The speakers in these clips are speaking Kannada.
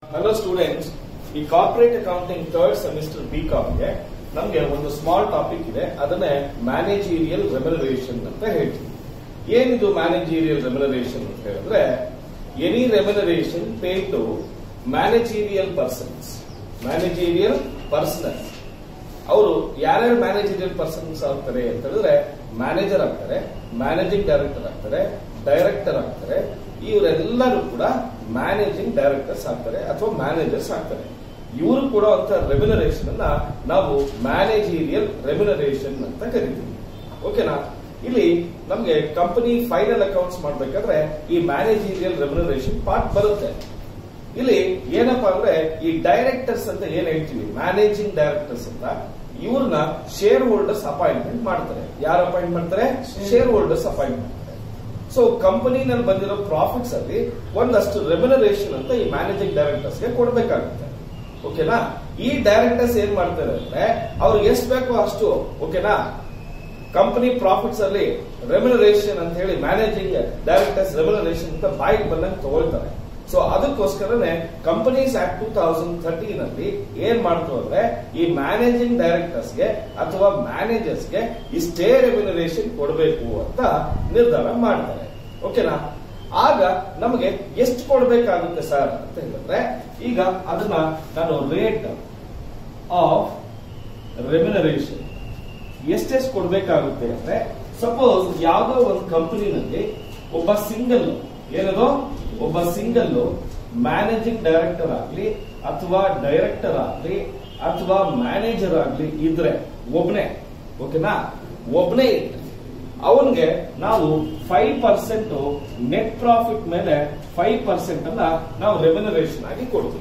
ಹಲೋ ಸ್ಟೂಡೆಂಟ್ಸ್ ಈ corporate accounting third semester B ಕಾಮ್ಗೆ ನಮಗೆ ಒಂದು ಸ್ಮಾಲ್ ಟಾಪಿಕ್ ಇದೆ ಅದನ್ನೇ ಮ್ಯಾನೇಜೀರಿಯಲ್ ರೆಮ್ಯುನರೇಷನ್ ಅಂತ ಹೇಳ್ತೀವಿ ಏನಿದು ಮ್ಯಾನೇಜೀರಿಯಲ್ ರೆಮ್ಯುನರೇಷನ್ ಅಂತ ಹೇಳಿದ್ರೆ any remuneration pay to managerial persons managerial personal ಅವರು ಯಾರ್ಯಾರು ಮ್ಯಾನೇಜರಿಯಲ್ ಪರ್ಸನ್ಸ್ ಆಗ್ತಾರೆ ಅಂತ ಹೇಳಿದ್ರೆ ಮ್ಯಾನೇಜರ್ ಆಗ್ತಾರೆ ಮ್ಯಾನೇಜಿಂಗ್ ಡೈರೆಕ್ಟರ್ ಆಗ್ತಾರೆ ಡೈರೆಕ್ಟರ್ ಆಗ್ತಾರೆ ಇವರೆಲ್ಲರೂ ಕೂಡ ಮ್ಯಾನೇಜಿಂಗ್ ಡೈರೆಕ್ಟರ್ಸ್ ಆಗ್ತಾರೆ ಅಥವಾ ಮ್ಯಾನೇಜರ್ಸ್ ಆಗ್ತಾರೆ ಇವರು ಕೊಡುವಂತ ರೆಮ್ಯುನರೇಷನ್ ಅನ್ನ ನಾವು ಮ್ಯಾನೇಜೀರಿಯಲ್ ರೆಮ್ಯುನರೇಷನ್ ಅಂತ ಕರಿತೀವಿ ಓಕೆನಾ ಇಲ್ಲಿ ನಮ್ಗೆ ಕಂಪನಿ ಫೈನಲ್ ಅಕೌಂಟ್ಸ್ ಮಾಡ್ಬೇಕಾದ್ರೆ ಈ ಮ್ಯಾನೇಜೀರಿಯಲ್ ರೆಮ್ಯುನರೇಷನ್ ಪಾರ್ಟ್ ಬರುತ್ತೆ ಇಲ್ಲಿ ಏನಪ್ಪಾ ಅಂದ್ರೆ ಈ ಡೈರೆಕ್ಟರ್ಸ್ ಅಂತ ಏನ್ ಹೇಳ್ತೀವಿ ಮ್ಯಾನೇಜಿಂಗ್ ಡೈರೆಕ್ಟರ್ಸ್ ಅಂತ ಇವ್ರನ್ನ ಶೇರ್ ಹೋಲ್ಡರ್ಸ್ ಅಪಾಯಿಂಟ್ಮೆಂಟ್ ಮಾಡ್ತಾರೆ ಯಾರು ಅಪಾಯಿಂಟ್ ಮಾಡ್ತಾರೆ ಶೇರ್ ಹೋಲ್ಡರ್ಸ್ ಅಪಾಯಿಂಟ್ ಮಾಡ್ತಾರೆ ಸೊ ಕಂಪನಿನಲ್ಲಿ ಬಂದಿರೋ ಪ್ರಾಫಿಟ್ಸ್ ಅಲ್ಲಿ ಒಂದಷ್ಟು ರೆಮ್ಯುನರೇಷನ್ ಅಂತ ಈ ಮ್ಯಾನೇಜಿಂಗ್ ಡೈರೆಕ್ಟರ್ಸ್ ಗೆ ಕೊಡ್ಬೇಕಾಗುತ್ತೆ ಓಕೆನಾ ಈ ಡೈರೆಕ್ಟರ್ಸ್ ಏನ್ ಮಾಡ್ತಾರೆ ಅಂದ್ರೆ ಅವ್ರಿಗೆ ಎಷ್ಟು ಬೇಕೋ ಅಷ್ಟು ಓಕೆನಾ ಕಂಪನಿ ಪ್ರಾಫಿಟ್ಸ್ ಅಲ್ಲಿ ರೆಮ್ಯುನರೇಷನ್ ಅಂತ ಹೇಳಿ ಮ್ಯಾನೇಜಿಂಗ್ ಡೈರೆಕ್ಟರ್ಸ್ ರೆಮ್ಯುನರೇಷನ್ ಅಂತ ಬಾಯಿಗೆ ಬಂದಂಗೆ ತಗೊಳ್ತಾರೆ ಸೊ ಅದಕ್ಕೋಸ್ಕರನೇ companies act two thousand thirteen ಅಲ್ಲಿ ಏನ್ ಮಾಡ್ತು ಅಂದ್ರೆ ಈ ಮ್ಯಾನೇಜಿಂಗ್ ಡೈರೆಕ್ಟರ್ಸ್ ಗೆ ಅಥವಾ ಮ್ಯಾನೇಜರ್ಸ್ ಗೆ ಇಷ್ಟೇ ರೆಮ್ಯುನರೇಷನ್ ಕೊಡಬೇಕು ಅಂತ ನಿರ್ಧಾರ ಮಾಡ್ತಾರೆ ಓಕೆನಾ ಆಗ ನಮಗೆ ಎಷ್ಟು ಕೊಡಬೇಕಾಗುತ್ತೆ ಸರ್ ಅಂತ ಹೇಳಿದ್ರೆ ಈಗ ಅದನ್ನ ನಾನು ರೇಟ್ ಆಫ್ ರೆಮ್ಯುನರೇಷನ್ ಎಷ್ಟೆಷ್ಟು ಕೊಡಬೇಕಾಗುತ್ತೆ ಅಂದ್ರೆ ಸಪೋಸ್ ಯಾವುದೋ ಒಂದು ಕಂಪನಿನಲ್ಲಿ ಒಬ್ಬ ಸಿಂಗಲ್ ಏನದು ಒಬ್ಬ ಸಿಂಗಲ್ ಮ್ಯಾನೇಜಿಂಗ್ ಡೈರೆಕ್ಟರ್ ಆಗ್ಲಿ ಅಥವಾ ಡೈರೆಕ್ಟರ್ ಆಗ್ಲಿ ಅಥವಾ ಮ್ಯಾನೇಜರ್ ಆಗ್ಲಿ ಇದ್ರೆ ಒಬ್ನೇ ಓಕೆನಾ ಒಬ್ನೇ ಅವನ್ಗೆ ನಾವು ಫೈವ್ ಪರ್ಸೆಂಟ್ ನೆಟ್ ಪ್ರಾಫಿಟ್ ಮೇಲೆ ಫೈವ್ ಪರ್ಸೆಂಟ್ ಅನ್ನ ನಾವು ರೆಮ್ಯುನರೇಷನ್ ಆಗಿ ಕೊಡ್ತೀವಿ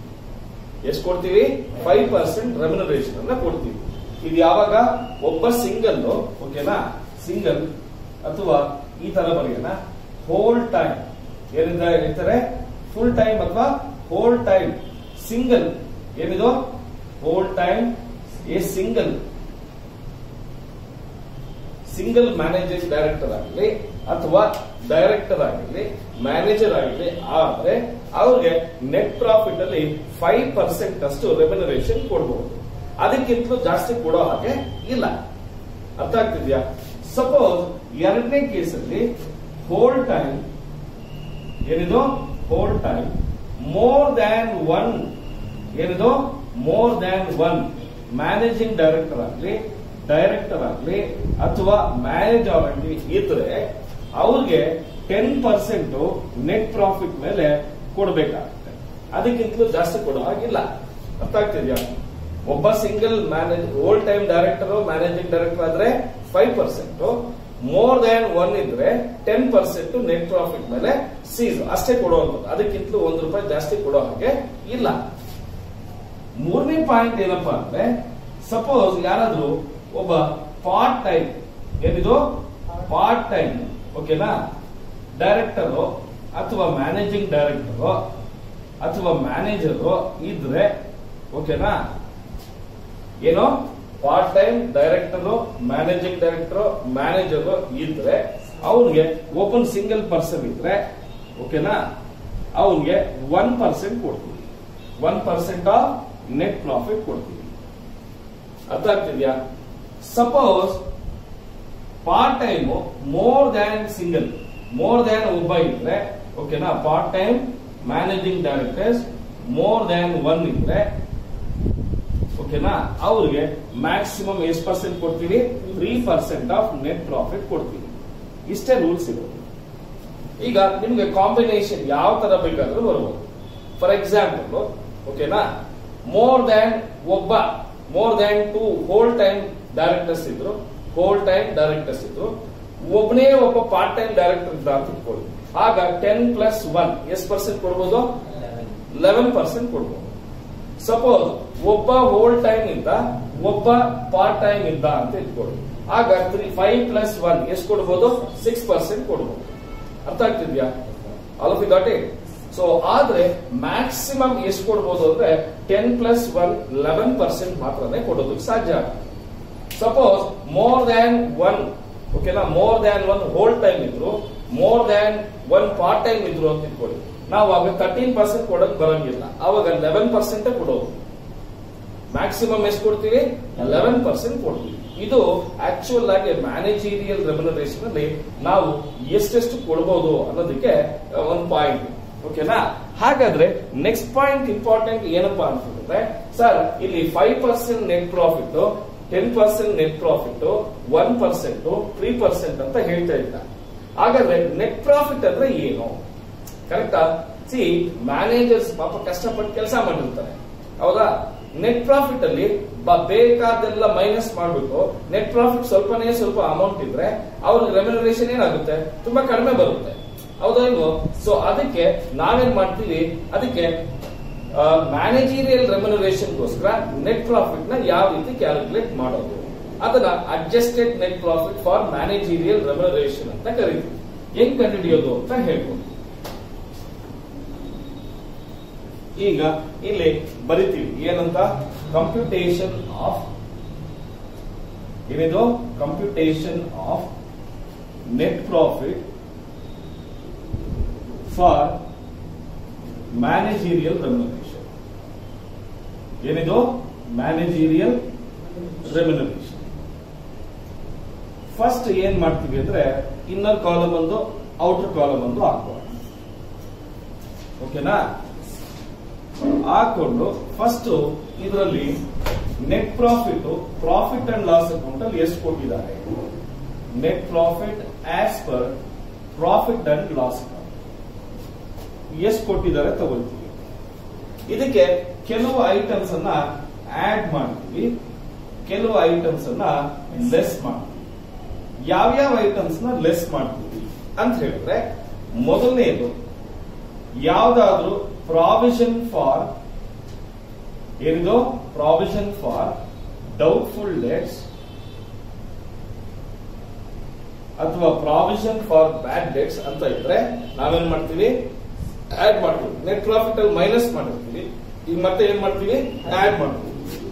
ಎಷ್ಟು ಕೊಡ್ತೀವಿ ಫೈವ್ ಪರ್ಸೆಂಟ್ ರೆಮ್ಯುನರೇಷನ್ ಅನ್ನ ಕೊಡ್ತೀವಿ ಇದು ಯಾವಾಗ ಒಬ್ಬ ಸಿಂಗಲ್ ಓಕೆನಾ ಸಿಂಗಲ್ ಅಥವಾ ಈ ತರ ಬರೆಯೋಣ ಹೋಲ್ ಟೈಮ್ ಏನಿಂದ ಹೇಳ್ತಾರೆ ಫುಲ್ ಟೈಮ್ ಅಥವಾ ಹೋಲ್ ಟೈಮ್ ಸಿಂಗಲ್ ಏನಿದು whole time a single single managing director ಆಗಲಿ ಅಥವಾ ಡೈರೆಕ್ಟರ್ ಆಗಿರ್ಲಿ ಮ್ಯಾನೇಜರ್ ಆಗಿರ್ಲಿ ಆದ್ರೆ ಅವ್ರಿಗೆ ನೆಟ್ ಪ್ರಾಫಿಟ್ ಅಲ್ಲಿ ಫೈವ್ ಪರ್ಸೆಂಟ್ ಅಷ್ಟು ರೆಮ್ಯುನರೇಷನ್ ಕೊಡಬಹುದು ಅದಕ್ಕಿಂತಲೂ ಜಾಸ್ತಿ ಕೊಡೋ ಹಾಗೆ ಇಲ್ಲ ಅರ್ಥ ಆಗ್ತಿದ್ಯಾ ಸಪೋಸ್ ಎರಡನೇ ಕೇಸಲ್ಲಿ ಹೋಲ್ ಟೈಮ್ ಏನಿದು whole time more than one ಏನಿದು more than one managing director ಆಗಲಿ ಡೈರೆಕ್ಟರ್ ಆಗಲಿ ಅಥವಾ ಮ್ಯಾನೇಜರ್ ಆಗಲಿ ಇದ್ರೆ ಅವ್ರಿಗೆ ಟೆನ್ ಪರ್ಸೆಂಟ್ ನೆಟ್ ಪ್ರಾಫಿಟ್ ಮೇಲೆ ಕೊಡಬೇಕಾಗುತ್ತೆ ಅದಕ್ಕಿಂತಲೂ ಜಾಸ್ತಿ ಕೊಡೋ ಹಾಗಿಲ್ಲ ಅರ್ಥ ಆಗ್ತಿದ್ಯಾ ಒಬ್ಬ single manage old time director managing director ಆದ್ರೆ five percent more than one ಇದ್ರೆ ಟೆನ್ ಪರ್ಸೆಂಟ್ ನೆಟ್ ಪ್ರಾಫಿಟ್ ಮೇಲೆ ಸೀಸ್ ಅಷ್ಟೇ ಕೊಡುವಂಥದ್ದು ಅದಕ್ಕಿಂತಲೂ ಒಂದು ರೂಪಾಯಿ ಜಾಸ್ತಿ ಕೊಡೋ ಹಾಗೆ ಇಲ್ಲ ಮೂರನೇ ಪಾಯಿಂಟ್ ಏನಪ್ಪಾ ಅಂದ್ರೆ ಸಪೋಸ್ ಯಾರಾದ್ರೂ ಒಬ್ಬ ಪಾರ್ಟ್ ಟೈಮ್ ಏನಿದು ಪಾರ್ಟ್ ಟೈಮ್ ಓಕೆನಾ ಡೈರೆಕ್ಟರ್ ಅಥವಾ ಮ್ಯಾನೇಜಿಂಗ್ ಡೈರೆಕ್ಟರ್ ಅಥವಾ ಮ್ಯಾನೇಜರ್ ಇದ್ರೆ ಓಕೆನಾ ಏನೋ part time director managing director manager ಇದ್ರೆ ಅವ್ನಿಗೆ ಓಪನ್ ಸಿಂಗಲ್ ಪರ್ಸನ್ ಇದ್ರೆ ಓಕೆನಾ ಅವನ್ಗೆ ಒನ್ ಪರ್ಸೆಂಟ್ ಕೊಡ್ತೀವಿ one percent of net profit ಕೊಡ್ತೀವಿ ಅರ್ಥ ಆಗ್ತಿದ್ಯಾ suppose part time more than single more than ಒಬ್ಬ ಇದ್ರೆ ಓಕೆನಾ part time managing directors more than one ಇದ್ರೆ ಓಕೆನಾ ಅವ್ರಿಗೆ ಮ್ಯಾಕ್ಸಿಮಮ್ ಎಷ್ಟು ಪರ್ಸೆಂಟ್ ಕೊಡ್ತೀವಿ three percent of net profit ಕೊಡ್ತೀವಿ ಇಷ್ಟೇ ರೂಲ್ಸ್ ಇರೋದು ಈಗ ನಿಮ್ಗೆ ಕಾಂಬಿನೇಷನ್ ಯಾವ ತರ ಬೇಕಾದ್ರೂ ಬರ್ಬೋದು ಫಾರ್ ಎಕ್ಸಾಂಪಲ್ ಓಕೆನಾ ಮೋರ್ ದ್ಯಾನ್ ಒಬ್ಬ more than two whole time directors ಇದ್ರು ಹೋಲ್ ಟೈಮ್ ಡೈರೆಕ್ಟರ್ಸ್ ಇದ್ರು ಒಬ್ಬನೇ ಒಬ್ಬ ಪಾರ್ಟ್ ಟೈಮ್ ಡೈರೆಕ್ಟರ್ ಇದ್ದ ಅಂತ ಇಟ್ಕೊಳ್ಳಿ ಆಗ ಟೆನ್ ಪ್ಲಸ್ ಒನ್ ಎಷ್ಟು ಪರ್ಸೆಂಟ್ ಕೊಡ್ಬೋದು ಲೆವೆನ್ ಪರ್ಸೆಂಟ್ ಕೊಡ್ಬೋದು ಸಪೋಸ್ ಒಬ್ಬ ಹೋಲ್ ಟೈಮ್ ಇದ್ದ ಒಬ್ಬ ಪಾರ್ಟ್ ಟೈಮ್ ಇದ್ದ ಅಂತ ಇಟ್ಕೊಳ್ಳಿ ಆಗ ತ್ರೀ ಫೈವ್ ಪ್ಲಸ್ ಒನ್ ಎಷ್ಟು ಕೊಡ್ಬೋದು ಸಿಕ್ಸ್ ಪರ್ಸೆಂಟ್ ಕೊಡ್ಬೋದು ಅರ್ಥ ಆಗ್ತಿದ್ಯಾ all of got it so ಆದ್ರೆ ಮ್ಯಾಕ್ಸಿಮಮ್ ಎಷ್ಟು ಕೊಡ್ಬೋದು ಅಂದ್ರೆ ten plus one eleven percent ಮಾತ್ರನೇ ಕೊಡೋದಕ್ಕೆ ಸಾಧ್ಯ ಸಪೋಸ್ ಮೋರ್ ದ್ಯಾನ್ ಒನ್ ಓಕೆನಾ more than one whole time ಇದ್ರು more than one part time ಇದ್ರು ಅಂತ ಇಟ್ಕೊಳ್ಳಿ ನಾವು ಆಗ ತರ್ಟೀನ್ ಪರ್ಸೆಂಟ್ ಕೊಡಕ್ ಬರಂಗಿಲ್ಲ ಅವಾಗ ಲೆವೆನ್ ಪರ್ಸೆಂಟ್ ಕೊಡೋದು ಮ್ಯಾಕ್ಸಿಮಮ್ ಎಷ್ಟು ಕೊಡ್ತೀವಿ ಲೆವೆನ್ ಪರ್ಸೆಂಟ್ ಕೊಡ್ತೀವಿ ಇದು ಆಕ್ಚುಯಲ್ ಆಗಿ ಮ್ಯಾನೇಜೀರಿಯಲ್ ರೆಮ್ಯುನರೇಷನ್ ಅಲ್ಲಿ ನಾವು ಎಷ್ಟೆಷ್ಟು ಕೊಡಬಹುದು ಅನ್ನೋದಕ್ಕೆ ಒಂದು ಪಾಯಿಂಟ್ ಓಕೆನಾ ಹಾಗಾದ್ರೆ ನೆಕ್ಸ್ಟ್ ಪಾಯಿಂಟ್ ಇಂಪಾರ್ಟೆಂಟ್ ಏನಪ್ಪಾ ಅಂತಂದ್ರೆ ಸರ್ ಇಲ್ಲಿ five percent net profit ten percent net profit one percent three percent ಅಂತ ಹೇಳ್ತಾ ಇದ್ದ ಹಾಗಾದ್ರೆ ನೆಟ್ ಪ್ರಾಫಿಟ್ ಅಂದ್ರೆ ಏನು ಕರೆಕ್ಟಾ ಸಿ ಮ್ಯಾನೇಜರ್ಸ್ ಪಾಪ ಕಷ್ಟಪಟ್ಟು ಕೆಲಸ ಮಾಡಿರ್ತಾರೆ ಹೌದಾ ನೆಟ್ ಪ್ರಾಫಿಟ್ ಅಲ್ಲಿ ಬ- ಬೇಕಾದೆಲ್ಲ ಮೈನಸ್ ಮಾಡ್ಬಿಟ್ಟು ನೆಟ್ ಪ್ರಾಫಿಟ್ ಸ್ವಲ್ಪನೇ ಸ್ವಲ್ಪ ಅಮೌಂಟ್ ಇದ್ರೆ ಅವ್ರಿಗೆ ರೆಮ್ಯುನರೇಷನ್ ಏನಾಗುತ್ತೆ ತುಂಬಾ ಕಡಿಮೆ ಬರುತ್ತೆ ಹೌದಾ ಇಲ್ವೋ ಸೊ ಅದಕ್ಕೆ ನಾವೇನ್ ಮಾಡ್ತೀವಿ ಅದಕ್ಕೆ ಮ್ಯಾನೇಜೀರಿಯಲ್ ರೆಮ್ಯುನರೇಷನ್ಗೋಸ್ಕರ ನೆಟ್ ಪ್ರಾಫಿಟ್ ನ ಯಾವ ರೀತಿ ಕ್ಯಾಲ್ಕುಲೇಟ್ ಮಾಡೋದು ಅದನ್ನ adjusted net profit for managerial remuneration ಅಂತ ಕರಿತೀವಿ ಹೆಂಗ್ ಕಂಡುಹಿಡಿಯೋದು ಅಂತ ಹೇಳ್ಬೋದು ಈಗ ಇಲ್ಲಿ ಬರಿತೀವಿ ಏನಂತ ಕಂಪ್ಯೂಟೇಷನ್ ಆಫ್ ಏನಿದು computation of net profit for managerial remuneration ಏನಿದು ಮ್ಯಾನೇಜೀರಿಯಲ್ ರೆಮ್ಯುನರೇಷನ್ ಫಸ್ಟ್ ಏನ್ ಮಾಡ್ತೀವಿ ಅಂದ್ರೆ ಇನ್ನರ್ ಕಾಲಮ್ ಒಂದು ಔಟರ್ ಕಾಲಮ್ ಒಂದು ಹಾಕೋಣ ಓಕೆನಾ ಹಾಕೊಂಡು ಫಸ್ಟ್ ಇದರಲ್ಲಿ net profit profit and loss account ಅಲ್ಲಿ ಎಷ್ಟು ಕೊಟ್ಟಿದ್ದಾರೆ net profit as per profit and loss account ಎಷ್ಟು ಕೊಟ್ಟಿದ್ದಾರೆ ತಗೊಳ್ತೀವಿ ಇದಕ್ಕೆ ಕೆಲವು ಐಟಮ್ಸ್ ಅನ್ನ ಆಡ್ ಮಾಡ್ತೀವಿ ಕೆಲವು ಐಟಮ್ಸ್ ಅನ್ನ ಲೆಸ್ ಮಾಡ್ತೀವಿ ಯಾವ್ಯಾವ ಐಟಮ್ಸ್ ನ ಲೆಸ್ ಮಾಡ್ತೀವಿ ಅಂತ ಹೇಳಿದ್ರೆ ಮೊದಲನೇದು ಯಾವ್ದಾದ್ರೂ ಪ್ರಾವಿಷನ್ ಫಾರ್ ಏನಿದು ಪ್ರಾವಿಷನ್ ಫಾರ್ ಡೌಟ್ಫುಲ್ ಡೆಟ್ಸ್ ಅಥವಾ ಪ್ರಾವಿಷನ್ ಫಾರ್ ಬ್ಯಾಡ್ ಡೆಟ್ಸ್ ಅಂತ ಇದ್ರೆ ನಾವೇನ್ ಮಾಡ್ತೀವಿ ಆಡ್ ಮಾಡ್ತೀವಿ ನೆಟ್ ಪ್ರಾಫಿಟ್ ಅಲ್ಲಿ ಮೈನಸ್ ಮಾಡಿರ್ತೀವಿ ಈಗ ಮತ್ತೆ ಏನ್ ಮಾಡ್ತೀವಿ ಆಡ್ ಮಾಡ್ತೀವಿ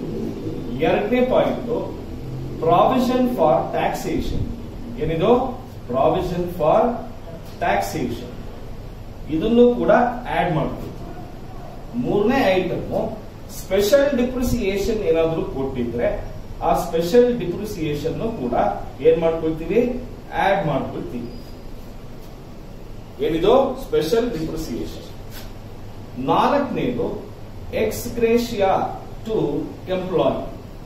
ಎರಡನೇ ಪಾಯಿಂಟ್ ಪ್ರಾವಿಷನ್ ಫಾರ್ ಟ್ಯಾಕ್ಸೇಷನ್ ಏನಿದು ಪ್ರಾವಿಷನ್ ಫಾರ್ ಟ್ಯಾಕ್ಸೇಷನ್ ಇದನ್ನು ಕೂಡ ಆಡ್ ಮಾಡ್ತೀವಿ ಮೂರನೇ ಐಟಮ್ ಸ್ಪೆಷಲ್ ಡಿಪ್ರಿಸಿಯೇಷನ್ ಏನಾದ್ರೂ ಕೊಟ್ಟಿದ್ರೆ ಆ ಸ್ಪೆಷಲ್ ಡಿಪ್ರಿಸಿಯೇಷನ್ ಕೂಡ ಏನ್ ಮಾಡ್ಕೊಳ್ತೀವಿ ಆಡ್ ಮಾಡ್ಕೊಳ್ತೀವಿ ಏನಿದು ಸ್ಪೆಷಲ್ ಡಿಪ್ರಿಸಿಯೇಷನ್ ನಾಲ್ಕನೇದು ex gratia to employ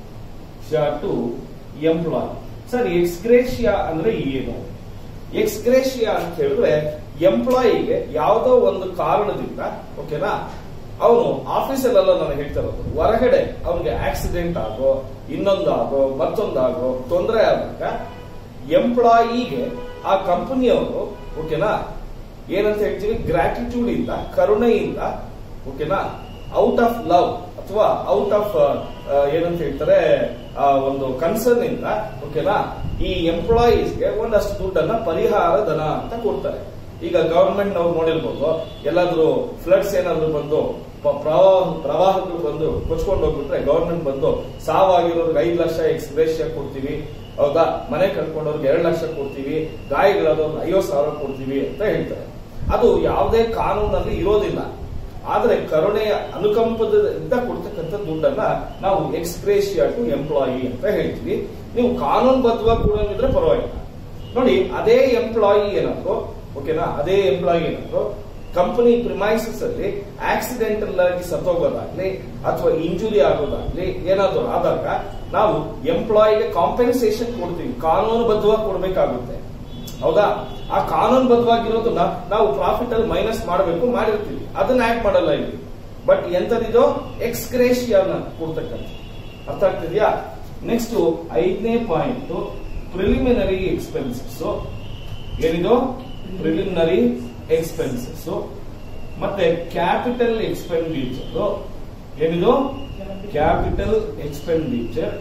to employ sir ex gratia ಅಂದ್ರೆ ಏನು ಎಕ್ಸ್ಗ್ರೇಷಿಯಾ ಅಂತ ಹೇಳಿದ್ರೆ ಎಂಪ್ಲಾಯಿಗೆ ಯಾವುದೋ ಒಂದು ಕಾರಣದಿಂದ ಓಕೆನಾ ಅವನು ಆಫೀಸಲ್ಲೆಲ್ಲ ನಾನು ಹೇಳ್ತಾ ಇರೋದು ಹೊರಗಡೆ ಅವನಿಗೆ ಆಕ್ಸಿಡೆಂಟ್ ಆಗೋ ಇನ್ನೊಂದಾಗೋ ಮತ್ತೊಂದಾಗೋ ತೊಂದರೆ ಆದಾಗ ಎಂಪ್ಲಾಯಿಗೆ ಆ ಕಂಪನಿಯವರು ಓಕೆನಾ ಏನಂತ ಹೇಳ್ತೀವಿ ಗ್ರಾಟಿಟ್ಯೂಡ್ ಇಂದ ಕರುಣೆಯಿಂದ ಓಕೆನಾ ಔಟ್ ಆಫ್ ಲವ್ ಅಥವಾ ಔಟ್ ಆಫ್ ಏನಂತ ಹೇಳ್ತಾರೆ ಆ ಒಂದು ಕನ್ಸರ್ನ್ ಇಂದ ಓಕೆನಾ ಈ ಎಂಪ್ಲಾಯೀಸ್ಗೆ ಒಂದಷ್ಟು ದುಡ್ಡನ್ನ ಪರಿಹಾರ ಧನ ಅಂತ ಕೊಡ್ತಾರೆ ಈಗ ಗವರ್ಮೆಂಟ್ ನಾವು ನೋಡಿರ್ಬೋದು ಎಲ್ಲಾದ್ರೂ ಫ್ಲಡ್ಸ್ ಏನಾದ್ರು ಬಂದು ಪ- ಪ್ರವಾಹ ಪ್ರವಾಹಗಳು ಬಂದು ಕೊಚ್ಕೊಂಡು ಹೋಗ್ಬಿಟ್ರೆ ಗವರ್ಮೆಂಟ್ ಬಂದು ಸಾವಾಗಿರೋರ್ಗೆ ಐದು ಲಕ್ಷ ಎಕ್ಸ್ಗ್ರೇಷಿಯಾ ಕೊಡ್ತೀವಿ ಹೌದಾ ಮನೆ ಕಳ್ಕೊಂಡವ್ರಿಗೆ ಎರಡು ಲಕ್ಷ ಕೊಡ್ತೀವಿ ಗಾಯಗಳಾದವ್ರಿಗೆ ಐವತ್ತು ಸಾವಿರ ಕೊಡ್ತೀವಿ ಅಂತ ಹೇಳ್ತಾರೆ ಅದು ಯಾವುದೇ ಕಾನೂನಲ್ಲಿ ಇರೋದಿಲ್ಲ ಆದ್ರೆ ಕರುಣೆಯ ಅನುಕಂಪದಿಂದ ಕೊಡ್ತಕ್ಕಂಥ ದುಡ್ಡನ್ನ ನಾವು ಎಕ್ಸ್ಗ್ರೇಷಿಯಾ ಟು ಎಂಪ್ಲಾಯಿ ಅಂತ ಹೇಳ್ತೀವಿ ನೀವು ಕಾನೂನುಬದ್ಧವಾಗಿ ಕೊಡೋಂಗಿದ್ರೆ ಪರವಾಗಿಲ್ಲ ನೋಡಿ ಅದೇ ಎಂಪ್ಲಾಯಿ ಏನಾದ್ರು ಓಕೆನಾ ಅದೇ ಎಂಪ್ಲಾಯಿ ಏನಾದ್ರು ಕಂಪನಿ ಪ್ರಿಮೈಸಸ್ ಅಲ್ಲಿ ಆಕ್ಸಿಡೆಂಟಲ್ ಆಗಿ ಸತ್ತೋಗೋದಾಗ್ಲಿ ಅಥವಾ ಇಂಜುರಿ ಆಗೋದಾಗ್ಲಿ ಏನಾದ್ರು ಆದಾಗ ನಾವು ಎಂಪ್ಲಾಯಿಗೆ ಕಾಂಪೆನ್ಸೇಷನ್ ಕೊಡ್ತೀವಿ ಕಾನೂನುಬದ್ಧವಾಗಿ ಕೊಡ್ಬೇಕಾಗುತ್ತೆ ಹೌದಾ ಆ ಕಾನೂನುಬದ್ಧವಾಗಿರೋದನ್ನ ನಾವು ಪ್ರಾಫಿಟ್ ಅಲ್ಲಿ ಮೈನಸ್ ಮಾಡಬೇಕು ಮಾಡಿರ್ತೀವಿ ಅದನ್ನ ಆಡ್ ಮಾಡಲ್ಲ ಇಲ್ಲಿ ಬಟ್ ಎಂತದಿದೋ ಎಕ್ಸ್ಗ್ರೇಷಿಯಾನ ಕೊಡ್ತಕ್ಕಂಥ ಅರ್ಥ ಆಗ್ತಿದ್ಯಾ ನೆಕ್ಸ್ಟ್ ಐದನೇ ಪಾಯಿಂಟ್ ಪ್ರಿಲಿಮಿನರಿ ಎಕ್ಸ್ಪೆನ್ಸಸ್ ಏನಿದು ಪ್ರಿಲಿಮಿನರಿ ಎಕ್ಸ್ಪೆನ್ಸಸ್ ಮತ್ತೆ ಕ್ಯಾಪಿಟಲ್ ಎಕ್ಸ್ಪೆಂಡಿಚರ್ ಏನಿದು ಕ್ಯಾಪಿಟಲ್ ಎಕ್ಸ್ಪೆಂಡಿಚರ್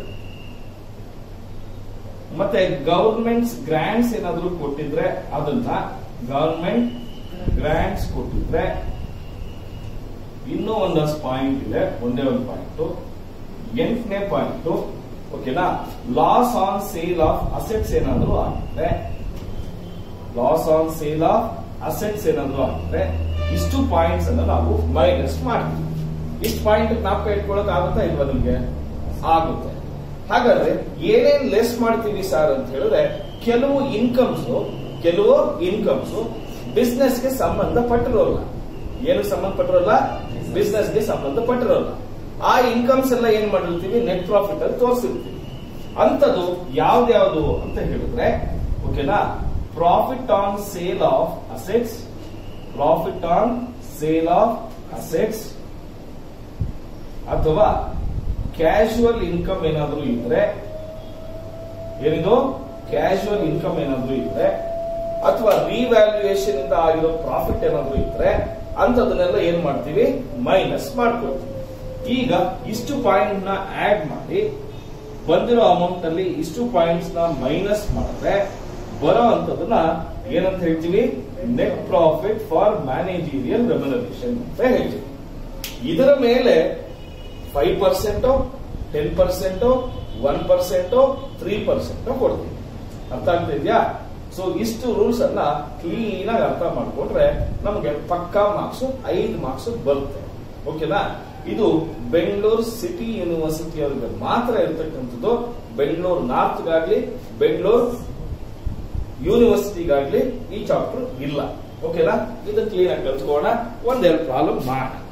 ಮತ್ತೆ ಗವರ್ಮೆಂಟ್ಸ್ ಗ್ರಾಂಟ್ಸ್ ಏನಾದ್ರು ಕೊಟ್ಟಿದ್ರೆ ಅದನ್ನ ಗವರ್ಮೆಂಟ್ ಗ್ರಾಂಟ್ಸ್ ಕೊಟ್ಟಿದ್ರೆ ಇನ್ನೂ ಒಂದಷ್ಟು ಪಾಯಿಂಟ್ ಇದೆ ಒಂದೇ ಒಂದು ಪಾಯಿಂಟ್ ಎಂಟನೇ ಪಾಯಿಂಟ್ ಓಕೆನಾ loss on sale of assets ಏನಾದ್ರು ಆಗಿದ್ರೆ loss on sale of assets ಏನಾದ್ರು ಆಗಿದ್ರೆ ಇಷ್ಟು ಪಾಯಿಂಟ್ಸ್ ಅನ್ನ ನಾವು ಮೈನಸ್ ಮಾಡ್ತೀವಿ ಇಷ್ಟು ಪಾಯಿಂಟ್ ಜ್ಞಾಪಕ ಇಟ್ಕೊಳ್ಳೋಕೆ ಆಗುತ್ತಾ ಇಲ್ವಾ ನಿಮ್ಗೆ ಆಗುತ್ತೆ ಹಾಗಾದ್ರೆ ಏನೇನ್ ಲೆಸ್ ಮಾಡ್ತೀವಿ ಸರ್ ಅಂತ ಹೇಳಿದ್ರೆ ಕೆಲವು ಇನ್ಕಮ್ಸ್ ಕೆಲವು ಇನ್ಕಮ್ಸ್ ಬಿಸ್ನೆಸ್ಗೆ ಸಂಬಂಧಪಟ್ಟಿರೋಲ್ಲ ಏನು ಸಂಬಂಧಪಟ್ಟಿರೋಲ್ಲ ಬಿಸ್ನೆಸ್ಗೆ ಸಂಬಂಧಪಟ್ಟಿರೋಲ್ಲ ಆ ಇನ್ಕಮ್ಸ್ ಎಲ್ಲ ಏನ್ ಮಾಡಿರ್ತೀವಿ ನೆಟ್ ಪ್ರಾಫಿಟ್ ಅಲ್ಲಿ ತೋರಿಸಿರ್ತೀವಿ ಅಂತದ್ದು ಯಾವ್ದ್ಯಾವ್ದು ಅಂತ ಹೇಳಿದ್ರೆ ಓಕೆನಾ profit on sale of assets profit on sale of assets ಅಥವಾ ಕ್ಯಾಶುವಲ್ ಇನ್ಕಮ್ ಏನಾದ್ರೂ ಇದ್ರೆ ಏನಿದು ಕ್ಯಾಶುವಲ್ ಇನ್ಕಮ್ ಏನಾದ್ರೂ ಇದ್ರೆ ಅಥವಾ ರಿವ್ಯಾಲ್ಯೂಯೇಷನ್ ಇಂದ ಆಗಿರೋ ಪ್ರಾಫಿಟ್ ಏನಾದ್ರೂ ಇದ್ರೆ ಅಂತದನ್ನೆಲ್ಲ ಏನ್ ಮಾಡ್ತೀವಿ ಮೈನಸ್ ಮಾಡ್ಕೊಳ್ತೀವಿ ಈಗ ಇಷ್ಟು ಪಾಯಿಂಟ್ ನ ಆಡ್ ಮಾಡಿ ಬಂದಿರೋ ಅಮೌಂಟ್ ಅಲ್ಲಿ ಇಷ್ಟು ಪಾಯಿಂಟ್ಸ್ ನ ಮೈನಸ್ ಮಾಡಿದ್ರೆ ಬರೋ ಅಂತದನ್ನ ಏನಂತ ಹೇಳ್ತೀವಿ net profit for managerial remuneration ಅಂತ ಹೇಳ್ತೀವಿ ಇದರ ಮೇಲೆ five percent ten percent one percent three percent ಕೊಡ್ತೀವಿ ಅರ್ಥ ಆಗ್ತಾ ಇದೆಯಾ ಸೊ ಇಷ್ಟು ರೂಲ್ಸ್ ಅನ್ನ ಕ್ಲೀನ್ ಆಗಿ ಅರ್ಥ ಮಾಡ್ಕೊಂಡ್ರೆ ನಮಗೆ ಪಕ್ಕಾ ಮಾರ್ಕ್ಸ್ ಐದು ಮಾರ್ಕ್ಸ್ ಬರುತ್ತೆ ಓಕೆನಾ ಇದು ಬೆಂಗಳೂರು ಸಿಟಿ ಯೂನಿವರ್ಸಿಟಿ ಅವರಿಗೆ ಮಾತ್ರ ಇರತಕ್ಕಂಥದ್ದು ಬೆಂಗಳೂರು ನಾರ್ತ್ಗಾಗ್ಲಿ ಬೆಂಗಳೂರು ಯೂನಿವರ್ಸಿಟಿಗಾಗ್ಲಿ ಈ ಚಾಪ್ಟರ್ ಇಲ್ಲ ಓಕೆನಾ ಇದು ಕ್ಲೀನ್ ಆಗಿ ಕಲ್ತ್ಕೋಣ ಒಂದೆರಡು ಪ್ರಾಬ್ಲಮ್ ಮಾಡೋಣ